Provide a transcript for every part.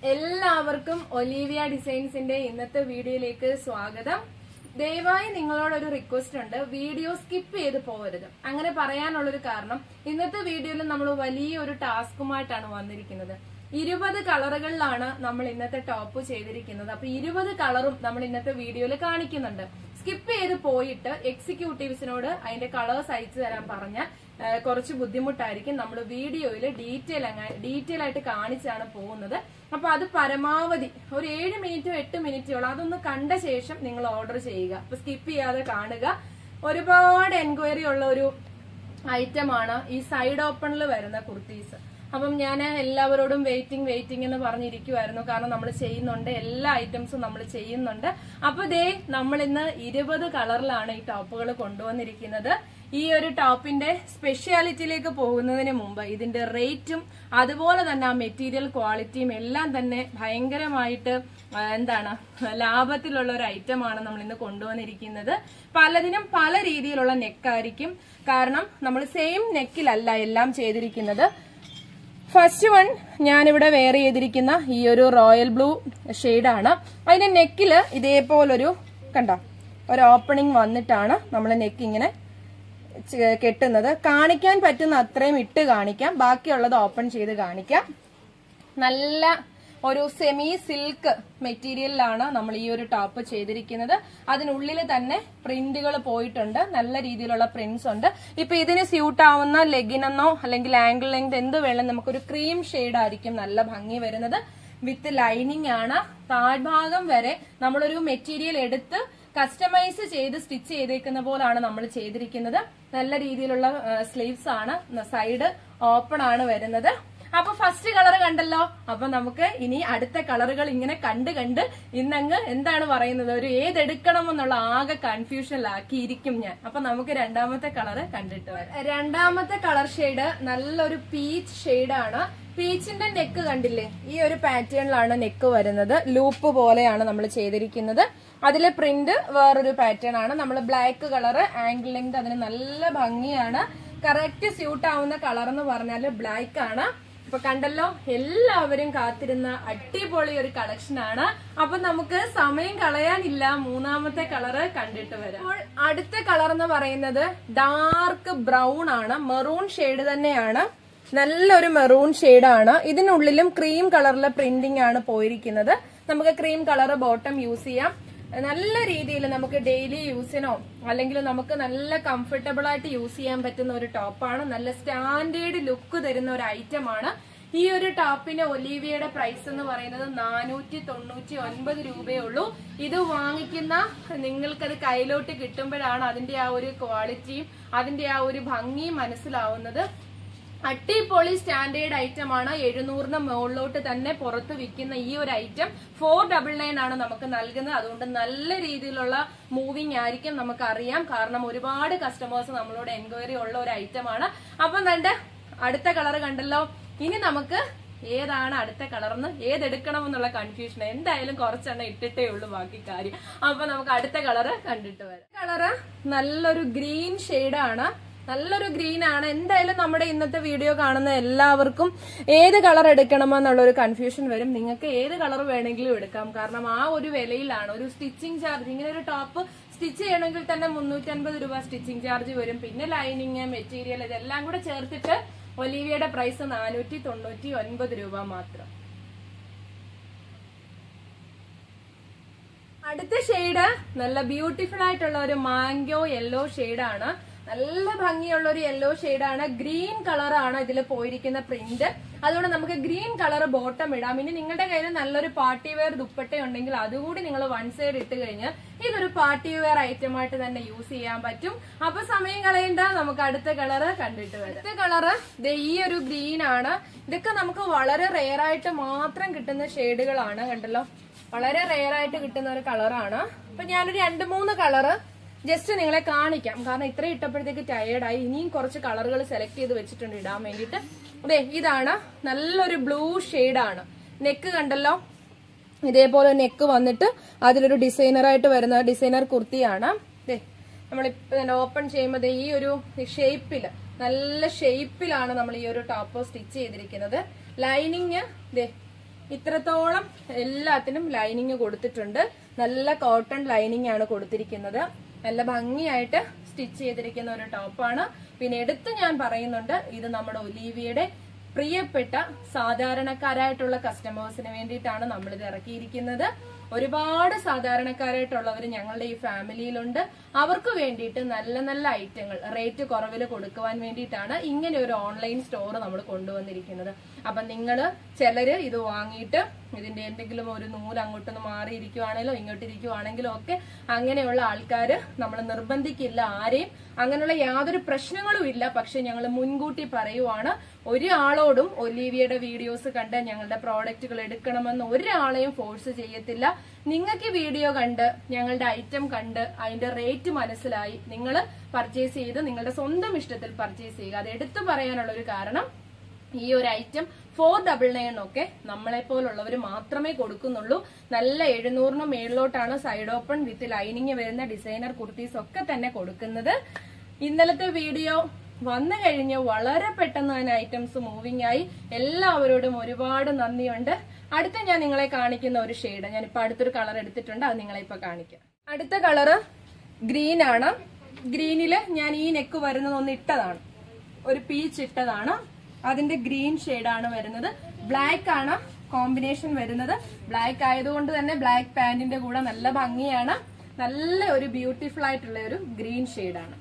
എല്ലാവർക്കും ഒലീവിയ ഡിസൈൻസിന്റെ ഇന്നത്തെ വീഡിയോയിലേക്ക് സ്വാഗതം ദയവായി നിങ്ങളോടൊരു റിക്വസ്റ്റ് ഉണ്ട് വീഡിയോ സ്കിപ്പ് ചെയ്ത് പോകരുത് അങ്ങനെ പറയാനുള്ളൊരു കാരണം ഇന്നത്തെ വീഡിയോയിൽ നമ്മൾ വലിയൊരു ടാസ്കുമായിട്ടാണ് വന്നിരിക്കുന്നത് ഇരുപത് കളറുകളിലാണ് നമ്മൾ ഇന്നത്തെ ടോപ്പ് ചെയ്തിരിക്കുന്നത് അപ്പൊ ഇരുപത് കളറും നമ്മൾ ഇന്നത്തെ വീഡിയോയിൽ കാണിക്കുന്നുണ്ട് സ്കിപ്പ് ചെയ്ത് പോയിട്ട് എക്സിക്യൂട്ടീവ്സിനോട് അതിന്റെ കളേഴ്സ് അയച്ചു തരാൻ പറഞ്ഞാൽ ആ, കുറച്ച് ബുദ്ധിമുട്ടായിരിക്കും നമ്മൾ വീഡിയോയിൽ ഡീറ്റെയിൽ ഡീറ്റെയിൽ ആയിട്ട് കാണിച്ചാണ് പോകുന്നത് അപ്പൊ അത് പരമാവധി ഒരു ഏഴ് മിനിറ്റോ എട്ട് മിനിറ്റോളം അതൊന്ന് കണ്ട ശേഷം നിങ്ങൾ ഓർഡർ ചെയ്യുക അപ്പൊ സ്കിപ്പ് ചെയ്യാതെ കാണുക ഒരുപാട് എൻക്വയറി ഉള്ള ഒരു ഐറ്റമാണ് ഈ സൈഡ് ഓപ്പണിൽ വരുന്ന കുർത്തീസ് അപ്പം ഞാൻ എല്ലാവരോടും വെയിറ്റിംഗ് വെയിറ്റിംഗ് എന്ന് പറഞ്ഞിരിക്കുമായിരുന്നു കാരണം നമ്മൾ ചെയ്യുന്നുണ്ട് എല്ലാ ഐറ്റംസും നമ്മൾ ചെയ്യുന്നുണ്ട് അപ്പൊ ദേ നമ്മൾ ഇന്ന് ഇരുപത് കളറിലാണ് ഈ ടോപ്പുകൾ കൊണ്ടുവന്നിരിക്കുന്നത് ഈ ഒരു ടോപ്പിന്റെ സ്പെഷ്യാലിറ്റിയിലേക്ക് പോകുന്നതിന് മുമ്പ് ഇതിന്റെ റേറ്റും അതുപോലെ തന്നെ ആ മെറ്റീരിയൽ ക്വാളിറ്റിയും എല്ലാം തന്നെ ഭയങ്കരമായിട്ട് ആ, എന്താണ് ലാഭത്തിലുള്ള ഒരു ഐറ്റമാണ് നമ്മൾ ഇന്ന് കൊണ്ടുവന്നിരിക്കുന്നത് പലതിനും പല രീതിയിലുള്ള നെക്കായിരിക്കും കാരണം നമ്മൾ സെയിം നെക്കിലല്ല എല്ലാം ചെയ്തിരിക്കുന്നത് ഫസ്റ്റ് വൺ ഞാനിവിടെ വെയർ ചെയ്തിരിക്കുന്ന ഈ ഒരു റോയൽ ബ്ലൂ ഷെയ്ഡാണ് അതിന്റെ നെക്കില് ഇതേപോലൊരു കണ്ടോ ഒരു ഓപ്പണിംഗ് വന്നിട്ടാണ് നമ്മൾ നെക്ക് ഇങ്ങനെ ചെ- കെട്ടുന്നത് കാണിക്കാൻ പറ്റുന്ന അത്രയും ഇട്ട് കാണിക്കാം ബാക്കിയുള്ളത് ഓപ്പൺ ചെയ്ത് കാണിക്കാം നല്ല ഒരു സെമി സിൽക്ക് മെറ്റീരിയലിലാണ് നമ്മൾ ഈ ഒരു ടോപ്പ് ചെയ്തിരിക്കുന്നത് അതിനുള്ളിൽ തന്നെ പ്രിന്റുകൾ പോയിട്ടുണ്ട് നല്ല രീതിയിലുള്ള പ്രിന്റ്സ് ഉണ്ട് ഇപ്പൊ ഇതിന് സ്യൂട്ട് ആവുന്ന ലെഗിനെന്നോ അല്ലെങ്കിൽ ആംഗിൾ ലെങ്ത് എന്ത് വേണം നമുക്കൊരു ക്രീം ഷെയ്ഡ് ആയിരിക്കും നല്ല ഭംഗി വരുന്നത് വിത്ത് ലൈനിങ് ആണ് താഴ്ഭാഗം വരെ നമ്മളൊരു മെറ്റീരിയൽ എടുത്ത് കസ്റ്റമൈസ് ചെയ്ത് സ്റ്റിച്ച് ചെയ്തേക്കുന്ന പോലാണ് നമ്മൾ ചെയ്തിരിക്കുന്നത് നല്ല രീതിയിലുള്ള സ്ലീവ്സ് ആണ് സൈഡ് ഓപ്പൺ ആണ് വരുന്നത് അപ്പൊ ഫസ്റ്റ് കളർ കണ്ടല്ലോ അപ്പൊ നമുക്ക് ഇനി അടുത്ത കളറുകൾ ഇങ്ങനെ കണ്ട് കണ്ട് ഇന്നങ്ങ് എന്താണ് പറയുന്നത് ഒരു ഏതെടുക്കണം എന്നുള്ള ആകെ കൺഫ്യൂഷനിലാക്കിയിരിക്കും ഞാൻ അപ്പൊ നമുക്ക് രണ്ടാമത്തെ കളർ കണ്ടിട്ട് വരാം രണ്ടാമത്തെ കളർ ഷെയ്ഡ് നല്ലൊരു പീച്ച് ഷെയ്ഡാണ് പീച്ചിന്റെ നെക്ക് കണ്ടില്ലേ ഈ ഒരു പാറ്റേണിലാണ് നെക്ക് വരുന്നത് ലൂപ്പ് പോലെയാണ് നമ്മൾ ചെയ്തിരിക്കുന്നത് അതിലെ പ്രിന്റ് വേറൊരു പാറ്റേൺ ആണ് നമ്മൾ ബ്ലാക്ക് കളർ ആംഗിൾ ലെങ്ത് അതിന് നല്ല ഭംഗിയാണ് കറക്റ്റ് സ്യൂട്ട് ആവുന്ന കളർ എന്ന് പറഞ്ഞാൽ ബ്ലാക്ക് ആണ് ഇപ്പൊ കണ്ടല്ലോ എല്ലാവരും കാത്തിരുന്ന അടിപൊളി ഒരു കളക്ഷൻ ആണ് അപ്പൊ നമുക്ക് സമയം കളയാനില്ല മൂന്നാമത്തെ കളറ് കണ്ടിട്ട് വരാം അപ്പോൾ അടുത്ത കളർ എന്ന് പറയുന്നത് ഡാർക്ക് ബ്രൗൺ ആണ് മെറൂൺ ഷെയ്ഡ് തന്നെയാണ് നല്ലൊരു മെറൂൺ ഷെയ്ഡാണ് ഇതിനുള്ളിലും ക്രീം കളറിലെ പ്രിന്റിംഗ് ആണ് പോയിരിക്കുന്നത് നമുക്ക് ക്രീം കളർ ബോട്ടം യൂസ് ചെയ്യാം നല്ല രീതിയിൽ നമുക്ക് ഡെയിലി യൂസിനോ അല്ലെങ്കിൽ നമുക്ക് നല്ല കംഫർട്ടബിൾ ആയിട്ട് യൂസ് ചെയ്യാൻ പറ്റുന്ന ഒരു ടോപ്പാണ് നല്ല സ്റ്റാൻഡേർഡ് ലുക്ക് തരുന്ന ഒരു ഐറ്റം ആണ് ഈ ഒരു ടോപ്പിന് ഒലീവിയയുടെ പ്രൈസ് എന്ന് പറയുന്നത് നാനൂറ്റി തൊണ്ണൂറ്റി ഒൻപത് രൂപയേ ഉള്ളൂ ഇത് വാങ്ങിക്കുന്ന നിങ്ങൾക്കത് കയ്യിലോട്ട് കിട്ടുമ്പോഴാണ് അതിന്റെ ആ ഒരു ക്വാളിറ്റിയും അതിന്റെ ആ ഒരു ഭംഗിയും മനസ്സിലാവുന്നത് അട്ടിപ്പൊളി സ്റ്റാൻഡേർഡ് ഐറ്റം ആണ് എഴുന്നൂറിന് മുകളിലോട്ട് തന്നെ പുറത്ത് വിൽക്കുന്ന ഈ ഒരു ഐറ്റം ഫോർ ഡബിൾ നയൻ ആണ് നമുക്ക് നൽകുന്നത് അതുകൊണ്ട് നല്ല രീതിയിലുള്ള മൂവിങ് ആയിരിക്കും നമുക്കറിയാം കാരണം ഒരുപാട് കസ്റ്റമേഴ്സ് നമ്മളോട് എൻക്വയറി ഉള്ള ഒരു ഐറ്റം ആണ് അപ്പം കണ്ട് അടുത്ത കളർ കണ്ടല്ലോ ഇനി നമുക്ക് ഏതാണ് അടുത്ത കളർന്ന് ഏതെടുക്കണം എന്നുള്ള കൺഫ്യൂഷൻ എന്തായാലും കുറച്ചെണ്ണം ഇട്ടിട്ടേ ഉള്ളൂ ബാക്കി കാര്യം അപ്പൊ നമുക്ക് അടുത്ത കളറ് കണ്ടിട്ട് വരാം കളറ് നല്ലൊരു ഗ്രീൻ ഷെയ്ഡാണ് നല്ലൊരു ഗ്രീൻ ആണ് എന്തായാലും നമ്മുടെ ഇന്നത്തെ വീഡിയോ കാണുന്ന എല്ലാവർക്കും ഏത് കളർ എടുക്കണമെന്നുള്ള ഒരു കൺഫ്യൂഷൻ വരും നിങ്ങൾക്ക് ഏത് കളർ വേണമെങ്കിലും എടുക്കാം കാരണം ആ ഒരു വിലയിലാണ് ഒരു സ്റ്റിച്ചിങ് ചാർജ് ഇങ്ങനെ ഒരു ടോപ്പ് സ്റ്റിച്ച് ചെയ്യണമെങ്കിൽ തന്നെ മുന്നൂറ്റി അൻപത് രൂപ സ്റ്റിച്ചിങ് ചാർജ് വരും പിന്നെ ലൈനിങ് മെറ്റീരിയൽ ഇതെല്ലാം കൂടെ ചേർത്തിട്ട് ഒലീവിയയുടെ പ്രൈസ് നാനൂറ്റി തൊണ്ണൂറ്റി ഒൻപത് രൂപ മാത്രം അടുത്ത ഷെയ്ഡ് നല്ല ബ്യൂട്ടിഫുൾ ആയിട്ടുള്ള ഒരു മാംഗോ യെല്ലോ ആണ് നല്ല ഭംഗിയുള്ള ഒരു യെല്ലോ ആണ് ഗ്രീൻ കളറാണ് ഇതിൽ പോയിരിക്കുന്ന പ്രിന്റ് അതുകൊണ്ട് നമുക്ക് ഗ്രീൻ കളർ ബോട്ടം ഇടാം ഇനി നിങ്ങളുടെ കയ്യിൽ നല്ലൊരു പാർട്ടി വെയർ ദുപ്പട്ട ഉണ്ടെങ്കിൽ അതുകൂടി നിങ്ങൾ വൺ സൈഡ് ഇട്ട് കഴിഞ്ഞാൽ ഇതൊരു പാർട്ടി വെയർ ഐറ്റം ആയിട്ട് തന്നെ യൂസ് ചെയ്യാൻ പറ്റും അപ്പൊ സമയം കളയണ്ട നമുക്ക് അടുത്ത കളറ് കണ്ടിട്ട് വരാം അടുത്ത കളറ് ഈ ഒരു ഗ്രീൻ ആണ് ഇതൊക്കെ നമുക്ക് വളരെ റെയർ ആയിട്ട് മാത്രം കിട്ടുന്ന ഷെയ്ഡുകളാണ് കണ്ടല്ലോ വളരെ റെയർ ആയിട്ട് കിട്ടുന്ന ഒരു കളറാണ് അപ്പൊ ഞാനൊരു രണ്ട് മൂന്ന് കളറ് ജസ്റ്റ് നിങ്ങളെ കാണിക്കാം കാരണം ഇത്രയും ഇട്ടപ്പോഴത്തേക്ക് ടയേർഡായി ഇനിയും കുറച്ച് കളറുകൾ സെലക്ട് ചെയ്ത് വെച്ചിട്ടുണ്ട് ഇടാൻ വേണ്ടിയിട്ട് അതെ ഇതാണ് നല്ലൊരു ബ്ലൂ ആണ് നെക്ക് കണ്ടല്ലോ ഇതേപോലെ നെക്ക് വന്നിട്ട് അതിലൊരു ഡിസൈനറായിട്ട് വരുന്ന ഡിസൈനർ കുർത്തിയാണ് ദേ നമ്മളിപ്പോ ഓപ്പൺ ചെയ്യുമ്പോൾ ദേ ഈ ഒരു ഷേപ്പില് നല്ല ഷേപ്പിലാണ് നമ്മൾ ഈ ഒരു ടോപ്പ് സ്റ്റിച്ച് ചെയ്തിരിക്കുന്നത് ലൈനിങ് ദേ ഇത്രത്തോളം എല്ലാത്തിനും ലൈനിങ് കൊടുത്തിട്ടുണ്ട് നല്ല കോട്ടൺ ലൈനിങ് ആണ് കൊടുത്തിരിക്കുന്നത് നല്ല ഭംഗിയായിട്ട് സ്റ്റിച്ച് ചെയ്തിരിക്കുന്ന ഒരു ടോപ്പാണ് പിന്നെ എടുത്ത് ഞാൻ പറയുന്നുണ്ട് ഇത് നമ്മുടെ ഒലീവിയുടെ പ്രിയപ്പെട്ട സാധാരണക്കാരായിട്ടുള്ള കസ്റ്റമേഴ്സിന് വേണ്ടിയിട്ടാണ് നമ്മൾ ഇത് ഇറക്കിയിരിക്കുന്നത് ഒരുപാട് സാധാരണക്കാരായിട്ടുള്ളവർ ഞങ്ങളുടെ ഈ ഫാമിലിയിലുണ്ട് അവർക്ക് വേണ്ടിയിട്ട് നല്ല നല്ല ഐറ്റങ്ങൾ റേറ്റ് കുറവിൽ കൊടുക്കുവാൻ വേണ്ടിയിട്ടാണ് ഇങ്ങനെ ഒരു ഓൺലൈൻ സ്റ്റോർ നമ്മൾ കൊണ്ടുവന്നിരിക്കുന്നത് അപ്പൊ നിങ്ങൾ ചിലര് ഇത് വാങ്ങിയിട്ട് ഇതിന്റെ എന്തെങ്കിലും ഒരു നൂല് അങ്ങോട്ടൊന്ന് മാറിയിരിക്കുവാണെങ്കിലോ ഇങ്ങോട്ട് ഇരിക്കുവാണെങ്കിലോ ഒക്കെ അങ്ങനെയുള്ള ആൾക്കാര് നമ്മൾ നിർബന്ധിക്കില്ല ആരെയും അങ്ങനെയുള്ള യാതൊരു പ്രശ്നങ്ങളും ഇല്ല പക്ഷെ ഞങ്ങൾ മുൻകൂട്ടി പറയുവാണ് ഒരാളോടും ഒലീവിയയുടെ വീഡിയോസ് കണ്ട് ഞങ്ങളുടെ പ്രോഡക്റ്റുകൾ എടുക്കണമെന്ന് ഒരാളെയും ഫോഴ്സ് ചെയ്യത്തില്ല നിങ്ങൾക്ക് വീഡിയോ കണ്ട് ഞങ്ങളുടെ ഐറ്റം കണ്ട് അതിന്റെ റേറ്റ് മനസ്സിലായി നിങ്ങൾ പർച്ചേസ് ചെയ്ത് നിങ്ങളുടെ സ്വന്തം ഇഷ്ടത്തിൽ പർച്ചേസ് ചെയ്യുക അത് എടുത്തു പറയാനുള്ള ഒരു കാരണം ഈ ഒരു ഐറ്റം ഫോർ ഡബിൾ നയൻ ഒക്കെ നമ്മളെ പോലുള്ളവർ മാത്രമേ കൊടുക്കുന്നുള്ളൂ നല്ല എഴുന്നൂറിന് മേളിലോട്ടാണ് സൈഡ് ഓപ്പൺ വിത്ത് ലൈനിങ് വരുന്ന ഡിസൈനർ കുർത്തീസ് ഒക്കെ തന്നെ കൊടുക്കുന്നത് ഇന്നലത്തെ വീഡിയോ വന്നു കഴിഞ്ഞ് വളരെ പെട്ടെന്ന് തന്നെ ഐറ്റംസ് മൂവിംഗ് ആയി എല്ലാവരോടും ഒരുപാട് നന്ദിയുണ്ട് അടുത്ത ഞാൻ നിങ്ങളെ കാണിക്കുന്ന ഒരു ഷെയ്ഡ് ഞാൻ ഇപ്പൊ അടുത്തൊരു കളർ എടുത്തിട്ടുണ്ട് അത് നിങ്ങളെ ഇപ്പൊ കാണിക്കാം അടുത്ത കളറ് ഗ്രീൻ ആണ് ഗ്രീനില് ഞാൻ ഈ നെക്ക് വരുന്നത് ഒന്ന് ഇട്ടതാണ് ഒരു പീച്ച് ഇട്ടതാണ് അതിന്റെ ഗ്രീൻ ആണ് വരുന്നത് ബ്ലാക്ക് ആണ് കോമ്പിനേഷൻ വരുന്നത് ബ്ലാക്ക് ആയതുകൊണ്ട് തന്നെ ബ്ലാക്ക് പാന്റിന്റെ കൂടെ നല്ല ഭംഗിയാണ് നല്ല ഒരു ബ്യൂട്ടിഫുൾ ആയിട്ടുള്ള ഒരു ഗ്രീൻ ആണ്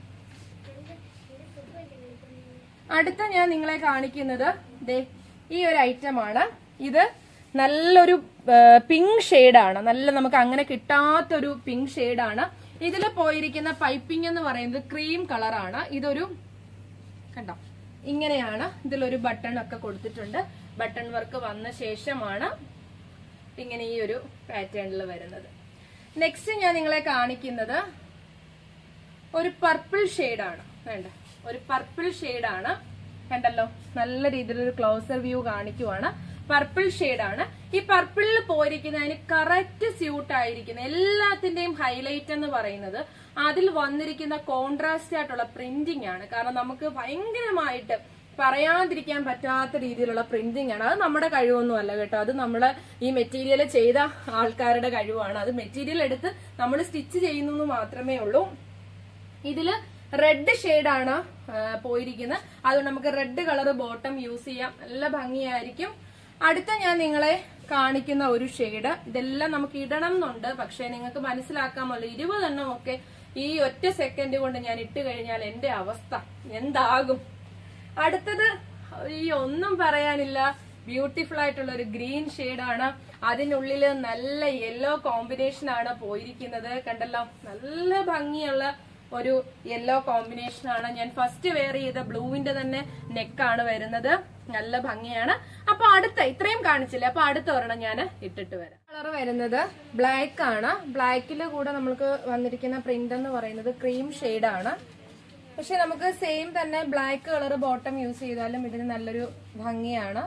അടുത്ത ഞാൻ നിങ്ങളെ കാണിക്കുന്നത് ദേ ഈ ഒരു ഐറ്റം ആണ് ഇത് നല്ലൊരു പിങ്ക് ഷെയ്ഡാണ് നല്ല നമുക്ക് അങ്ങനെ കിട്ടാത്തൊരു പിങ്ക് ഷെയ്ഡാണ് ഇതിൽ പോയിരിക്കുന്ന പൈപ്പിംഗ് എന്ന് പറയുന്നത് ക്രീം കളറാണ് ഇതൊരു കണ്ടോ ഇങ്ങനെയാണ് ഇതിലൊരു ബട്ടൺ ഒക്കെ കൊടുത്തിട്ടുണ്ട് ബട്ടൺ വർക്ക് വന്ന ശേഷമാണ് ഇങ്ങനെ ഈ ഒരു പാറ്റേണിൽ വരുന്നത് നെക്സ്റ്റ് ഞാൻ നിങ്ങളെ കാണിക്കുന്നത് ഒരു പർപ്പിൾ ആണ് വേണ്ട ഒരു പർപ്പിൾ ആണ് കണ്ടല്ലോ നല്ല രീതിയിലൊരു ക്ലോസർ വ്യൂ കാണിക്കുവാണ് പർപ്പിൾ ആണ് ഈ പർപ്പിളിൽ പോയിരിക്കുന്നതിന് കറക്റ്റ് സ്യൂട്ട് ആയിരിക്കുന്ന എല്ലാത്തിന്റെയും ഹൈലൈറ്റ് എന്ന് പറയുന്നത് അതിൽ വന്നിരിക്കുന്ന കോൺട്രാസ്റ്റ് ആയിട്ടുള്ള പ്രിന്റിംഗ് ആണ് കാരണം നമുക്ക് ഭയങ്കരമായിട്ട് പറയാതിരിക്കാൻ പറ്റാത്ത രീതിയിലുള്ള പ്രിന്റിംഗ് ആണ് അത് നമ്മുടെ കഴിവൊന്നും അല്ല കേട്ടോ അത് നമ്മള് ഈ മെറ്റീരിയൽ ചെയ്ത ആൾക്കാരുടെ കഴിവാണ് അത് മെറ്റീരിയൽ എടുത്ത് നമ്മൾ സ്റ്റിച്ച് ചെയ്യുന്നു മാത്രമേ ഉള്ളൂ ഇതില് റെഡ് ഷെയ്ഡാണ് പോയിരിക്കുന്നത് അതുകൊണ്ട് നമുക്ക് റെഡ് കളർ ബോട്ടം യൂസ് ചെയ്യാം നല്ല ഭംഗിയായിരിക്കും അടുത്ത ഞാൻ നിങ്ങളെ കാണിക്കുന്ന ഒരു ഷെയ്ഡ് ഇതെല്ലാം നമുക്ക് ഇടണം എന്നുണ്ട് പക്ഷെ നിങ്ങൾക്ക് മനസ്സിലാക്കാമല്ലോ ഇരുപതെണ്ണം ഒക്കെ ഈ ഒറ്റ സെക്കൻഡ് കൊണ്ട് ഞാൻ ഇട്ട് കഴിഞ്ഞാൽ എന്റെ അവസ്ഥ എന്താകും അടുത്തത് ഈ ഒന്നും പറയാനില്ല ബ്യൂട്ടിഫുൾ ആയിട്ടുള്ള ഒരു ഗ്രീൻ ആണ് അതിനുള്ളില് നല്ല യെല്ലോ കോമ്പിനേഷൻ ആണ് പോയിരിക്കുന്നത് കണ്ടല്ലോ നല്ല ഭംഗിയുള്ള ഒരു യെല്ലോ കോമ്പിനേഷൻ ആണ് ഞാൻ ഫസ്റ്റ് വെയർ ചെയ്ത ബ്ലൂവിന്റെ തന്നെ നെക്കാണ് വരുന്നത് നല്ല ഭംഗിയാണ് അപ്പൊ അടുത്ത ഇത്രയും കാണിച്ചില്ല അപ്പൊ അടുത്ത ഒരെണ്ണം ഞാൻ ഇട്ടിട്ട് വരാം കളർ വരുന്നത് ബ്ലാക്ക് ആണ് ബ്ലാക്കിൽ കൂടെ നമുക്ക് വന്നിരിക്കുന്ന പ്രിന്റ് എന്ന് പറയുന്നത് ക്രീം ആണ് പക്ഷെ നമുക്ക് സെയിം തന്നെ ബ്ലാക്ക് കളർ ബോട്ടം യൂസ് ചെയ്താലും ഇതിന് നല്ലൊരു ഭംഗിയാണ്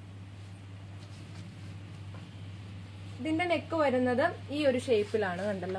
ഇതിന്റെ നെക്ക് വരുന്നത് ഈ ഒരു ഷേപ്പിലാണ് കണ്ടല്ലോ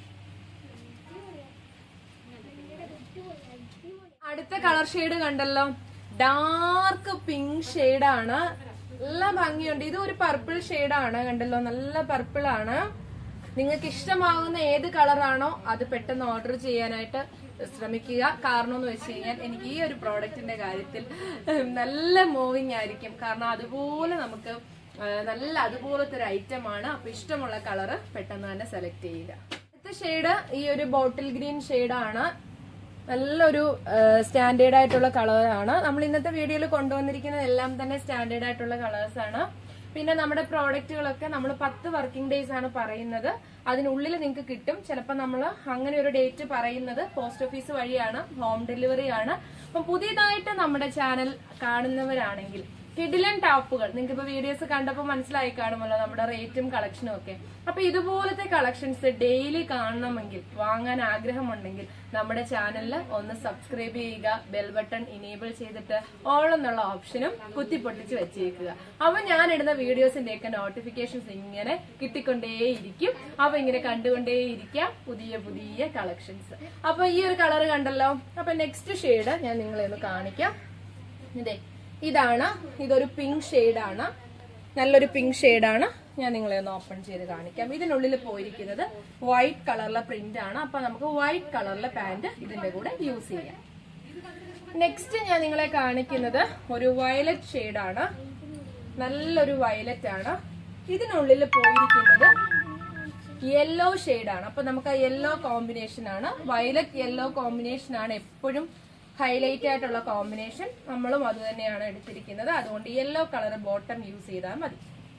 അടുത്ത കളർ ഷെയ്ഡ് കണ്ടല്ലോ ഡാർക്ക് പിങ്ക് ആണ് നല്ല ഭംഗിയുണ്ട് ഇത് ഒരു പർപ്പിൾ ആണ് കണ്ടല്ലോ നല്ല പർപ്പിൾ ആണ് നിങ്ങൾക്ക് ഇഷ്ടമാകുന്ന ഏത് കളറാണോ അത് പെട്ടെന്ന് ഓർഡർ ചെയ്യാനായിട്ട് ശ്രമിക്കുക കാരണം എന്ന് വെച്ച് കഴിഞ്ഞാൽ എനിക്ക് ഈ ഒരു പ്രോഡക്റ്റിന്റെ കാര്യത്തിൽ നല്ല മൂവിങ് ആയിരിക്കും കാരണം അതുപോലെ നമുക്ക് ആ, നല്ല അതുപോലത്തെ ഒരു ഐറ്റം ആണ് അപ്പൊ ഇഷ്ടമുള്ള കളറ് പെട്ടെന്ന് തന്നെ സെലക്ട് ചെയ്യുക അടുത്ത ഷെയ്ഡ് ഈ ഒരു ബോട്ടിൽ ഗ്രീൻ ആണ് നല്ലൊരു സ്റ്റാൻഡേർഡ് ആയിട്ടുള്ള കളറാണ് നമ്മൾ ഇന്നത്തെ വീഡിയോയിൽ കൊണ്ടുവന്നിരിക്കുന്നത് എല്ലാം തന്നെ സ്റ്റാൻഡേർഡ് ആയിട്ടുള്ള കളേഴ്സ് ആണ് പിന്നെ നമ്മുടെ പ്രോഡക്റ്റുകളൊക്കെ നമ്മൾ പത്ത് വർക്കിംഗ് ഡേയ്സ് ആണ് പറയുന്നത് അതിനുള്ളിൽ നിങ്ങൾക്ക് കിട്ടും ചിലപ്പോൾ നമ്മൾ അങ്ങനെ ഒരു ഡേറ്റ് പറയുന്നത് പോസ്റ്റ് ഓഫീസ് വഴിയാണ് ഹോം ഡെലിവറി ആണ് അപ്പം പുതിയതായിട്ട് നമ്മുടെ ചാനൽ കാണുന്നവരാണെങ്കിൽ കിഡിലൻ ടോപ്പുകൾ നിങ്ങൾക്ക് ഇപ്പൊ വീഡിയോസ് കണ്ടപ്പോൾ മനസ്സിലായി കാണുമല്ലോ നമ്മുടെ റേറ്റും കളക്ഷനും ഒക്കെ അപ്പൊ ഇതുപോലത്തെ കളക്ഷൻസ് ഡെയിലി കാണണമെങ്കിൽ വാങ്ങാൻ ആഗ്രഹമുണ്ടെങ്കിൽ നമ്മുടെ ചാനലിൽ ഒന്ന് സബ്സ്ക്രൈബ് ചെയ്യുക ബെൽ ബട്ടൺ ഇനേബിൾ ചെയ്തിട്ട് ഓൾ എന്നുള്ള ഓപ്ഷനും കുത്തിപ്പൊട്ടിച്ച് വെച്ചേക്കുക അപ്പൊ ഞാൻ ഇടുന്ന വീഡിയോസിന്റെ ഒക്കെ നോട്ടിഫിക്കേഷൻസ് ഇങ്ങനെ കിട്ടിക്കൊണ്ടേയിരിക്കും അപ്പൊ ഇങ്ങനെ കണ്ടുകൊണ്ടേയിരിക്കാം പുതിയ പുതിയ കളക്ഷൻസ് അപ്പൊ ഈ ഒരു കളർ കണ്ടല്ലോ അപ്പൊ നെക്സ്റ്റ് ഷെയ്ഡ് ഞാൻ നിങ്ങളെ ഒന്ന് കാണിക്കാം ഇതേ ഇതാണ് ഇതൊരു പിങ്ക് ആണ് നല്ലൊരു പിങ്ക് ഷെയ്ഡാണ് ഞാൻ നിങ്ങളെ ഒന്ന് ഓപ്പൺ ചെയ്ത് കാണിക്കാം ഇതിനുള്ളിൽ പോയിരിക്കുന്നത് വൈറ്റ് കളറിലെ പ്രിന്റ് ആണ് അപ്പൊ നമുക്ക് വൈറ്റ് കളറിലെ പാന്റ് ഇതിന്റെ കൂടെ യൂസ് ചെയ്യാം നെക്സ്റ്റ് ഞാൻ നിങ്ങളെ കാണിക്കുന്നത് ഒരു വയലറ്റ് ഷെയ്ഡാണ് നല്ലൊരു വയലറ്റ് ആണ് ഇതിനുള്ളിൽ പോയിരിക്കുന്നത് യെല്ലോ ആണ് അപ്പൊ നമുക്ക് ആ യെല്ലോ കോമ്പിനേഷൻ ആണ് വയലറ്റ് യെല്ലോ കോമ്പിനേഷൻ ആണ് എപ്പോഴും ഹൈലൈറ്റ് ആയിട്ടുള്ള കോമ്പിനേഷൻ നമ്മളും അത് തന്നെയാണ് എടുത്തിരിക്കുന്നത് അതുകൊണ്ട് യെല്ലോ കളർ ബോട്ടം യൂസ് ചെയ്താൽ മതി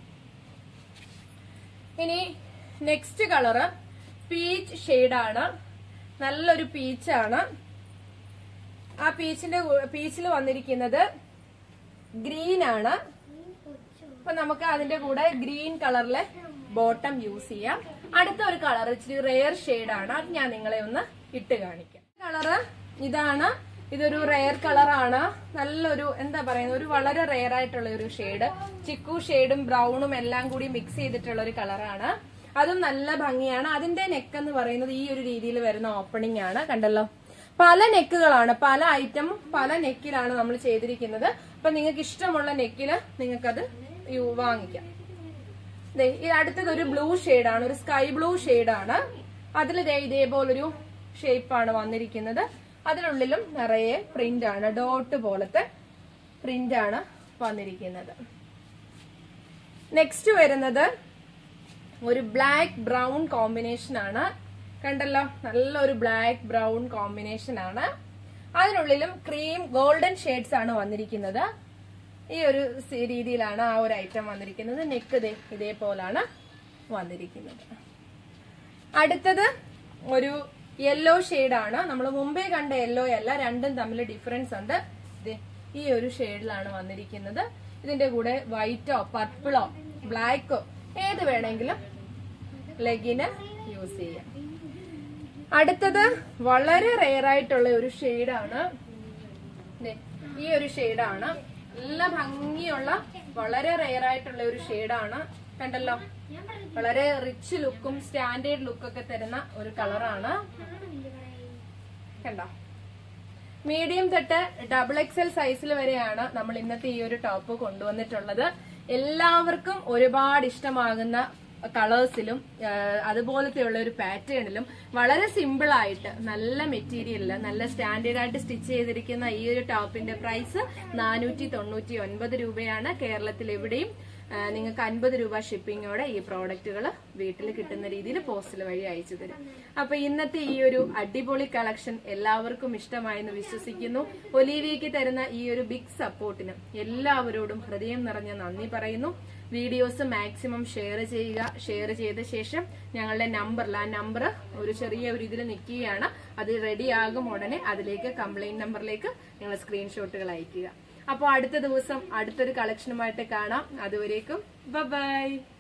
ഇനി നെക്സ്റ്റ് കളറ് പീച്ച് ആണ് നല്ലൊരു പീച്ചാണ് ആ പീച്ചിന്റെ പീച്ചിൽ വന്നിരിക്കുന്നത് ഗ്രീൻ ആണ് അപ്പൊ നമുക്ക് അതിന്റെ കൂടെ ഗ്രീൻ കളറിലെ ബോട്ടം യൂസ് ചെയ്യാം അടുത്ത ഒരു കളർ ഇച്ചിരി റെയർ ആണ് അത് ഞാൻ നിങ്ങളെ ഒന്ന് ഇട്ട് കാണിക്കാം കളറ് ഇതാണ് ഇതൊരു റെയർ കളറാണ് നല്ലൊരു എന്താ പറയുന്നത് ഒരു വളരെ റെയർ ആയിട്ടുള്ള ഒരു ഷെയ്ഡ് ചിക്കു ഷെയ്ഡും ബ്രൗണും എല്ലാം കൂടി മിക്സ് ചെയ്തിട്ടുള്ള ഒരു കളറാണ് അതും നല്ല ഭംഗിയാണ് അതിന്റെ നെക്ക് എന്ന് പറയുന്നത് ഈ ഒരു രീതിയിൽ വരുന്ന ഓപ്പണിംഗ് ആണ് കണ്ടല്ലോ പല നെക്കുകളാണ് പല ഐറ്റം പല നെക്കിലാണ് നമ്മൾ ചെയ്തിരിക്കുന്നത് അപ്പൊ നിങ്ങൾക്ക് ഇഷ്ടമുള്ള നെക്കില് നിങ്ങൾക്കത് യു- വാങ്ങിക്കാം ദേ, ഈ അടുത്തത് ഒരു ബ്ലൂ ആണ് ഒരു സ്കൈ ബ്ലൂ ആണ് അതിൽ ദേ ഇതേപോലൊരു ഷേപ്പാണ് വന്നിരിക്കുന്നത് അതിനുള്ളിലും നിറയെ പ്രിന്റ് ആണ് ഡോട്ട് പോലത്തെ പ്രിന്റ് ആണ് വന്നിരിക്കുന്നത് നെക്സ്റ്റ് വരുന്നത് ഒരു ബ്ലാക്ക് ബ്രൗൺ കോമ്പിനേഷൻ ആണ് കണ്ടല്ലോ നല്ലൊരു ബ്ലാക്ക് ബ്രൗൺ കോമ്പിനേഷൻ ആണ് അതിനുള്ളിലും ക്രീം ഗോൾഡൻ ഷെയ്ഡ്സ് ആണ് വന്നിരിക്കുന്നത് ഈ ഒരു സി- രീതിയിലാണ് ആ ഒരു ഐറ്റം വന്നിരിക്കുന്നത് നെക്ക് ദേ ഇതേപോലാണ് വന്നിരിക്കുന്നത് അടുത്തത് ഒരു യെല്ലോ ആണ് നമ്മൾ മുമ്പേ കണ്ട യെല്ലോ അല്ല രണ്ടും തമ്മിൽ ഡിഫറൻസ് ഉണ്ട് ദേ ഈ ഒരു ഷെയ്ഡിലാണ് വന്നിരിക്കുന്നത് ഇതിന്റെ കൂടെ വൈറ്റോ പർപ്പിളോ ബ്ലാക്കോ ഏത് വേണമെങ്കിലും ലെഗിന് യൂസ് ചെയ്യാം അടുത്തത് വളരെ റെയർ ആയിട്ടുള്ള ഒരു ഷെയ്ഡാണ് ദേ, ഈ ഒരു ഷെയ്ഡാണ് നല്ല ഭംഗിയുള്ള വളരെ റെയർ ആയിട്ടുള്ള ഒരു ഷെയ്ഡാണ് കണ്ടല്ലോ വളരെ റിച്ച് ലുക്കും സ്റ്റാൻഡേർഡ് ലുക്കൊക്കെ തരുന്ന ഒരു കളറാണ് കണ്ടോ മീഡിയം തൊട്ട് ഡബിൾ എക്സൽ സൈസിൽ വരെയാണ് നമ്മൾ ഇന്നത്തെ ഈ ഒരു ടോപ്പ് കൊണ്ടുവന്നിട്ടുള്ളത് എല്ലാവർക്കും ഒരുപാട് ഇഷ്ടമാകുന്ന കളേഴ്സിലും അതുപോലത്തെയുള്ള ഒരു പാറ്റേണിലും വളരെ സിമ്പിൾ ആയിട്ട് നല്ല മെറ്റീരിയലില് നല്ല സ്റ്റാൻഡേർഡ് ആയിട്ട് സ്റ്റിച്ച് ചെയ്തിരിക്കുന്ന ഈ ഒരു ടോപ്പിന്റെ പ്രൈസ് നാനൂറ്റി തൊണ്ണൂറ്റി ഒൻപത് രൂപയാണ് കേരളത്തിൽ എവിടെയും ആ, നിങ്ങൾക്ക് അൻപത് രൂപ ഷിപ്പിങ്ങോടെ ഈ പ്രോഡക്റ്റുകൾ വീട്ടിൽ കിട്ടുന്ന രീതിയിൽ പോസ്റ്റൽ വഴി അയച്ചു തരും അപ്പൊ ഇന്നത്തെ ഈ ഒരു അടിപൊളി കളക്ഷൻ എല്ലാവർക്കും ഇഷ്ടമായെന്ന് വിശ്വസിക്കുന്നു ഒലീവിയയ്ക്ക് തരുന്ന ഈ ഒരു ബിഗ് സപ്പോർട്ടിന് എല്ലാവരോടും ഹൃദയം നിറഞ്ഞ നന്ദി പറയുന്നു വീഡിയോസ് മാക്സിമം ഷെയർ ചെയ്യുക ഷെയർ ചെയ്ത ശേഷം ഞങ്ങളുടെ നമ്പറിൽ ആ നമ്പർ ഒരു ചെറിയ ഒരു ഇതിൽ നിൽക്കുകയാണ് അത് റെഡി ആകും ഉടനെ അതിലേക്ക് കംപ്ലൈന്റ് നമ്പറിലേക്ക് നിങ്ങൾ സ്ക്രീൻഷോട്ടുകൾ അയക്കുക അപ്പോൾ അടുത്ത ദിവസം അടുത്തൊരു കളക്ഷനുമായിട്ട് കാണാം അതുവരേക്കും ബൈ